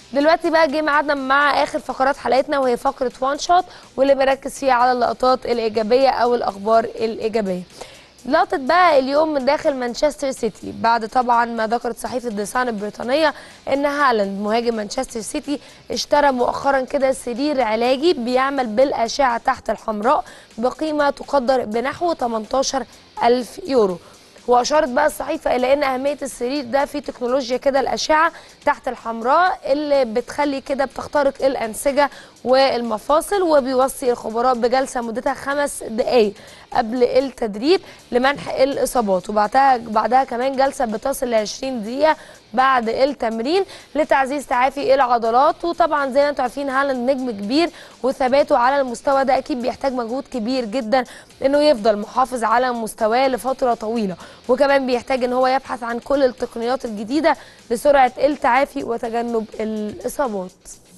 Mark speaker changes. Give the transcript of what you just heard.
Speaker 1: دلوقتي بقى جه ميعادنا مع اخر فقرات حلقتنا وهي فقره وان شوت واللي بنركز فيها على اللقطات الايجابيه او الاخبار الايجابيه لقطة بقى اليوم من داخل مانشستر سيتي بعد طبعا ما ذكرت صحيفة ذا سان البريطانية ان هالاند مهاجم مانشستر سيتي اشترى مؤخرا كده سرير علاجي بيعمل بالأشعة تحت الحمراء بقيمة تقدر بنحو 18 ألف يورو واشارت بقى الصحيفه الى ان اهميه السرير ده في تكنولوجيا كده الاشعه تحت الحمراء اللي بتخلي كده بتخترق الانسجه والمفاصل وبيوصي الخبراء بجلسه مدتها خمس دقائق قبل التدريب لمنح الاصابات وبعدها بعدها كمان جلسه بتصل ل 20 دقيقه بعد التمرين لتعزيز تعافي العضلات وطبعا زي ما انتم عارفين هالاند نجم كبير وثباته على المستوى ده اكيد بيحتاج مجهود كبير جدا انه يفضل محافظ على مستواه لفتره طويله وكمان بيحتاج ان هو يبحث عن كل التقنيات الجديده لسرعه التعافي وتجنب الاصابات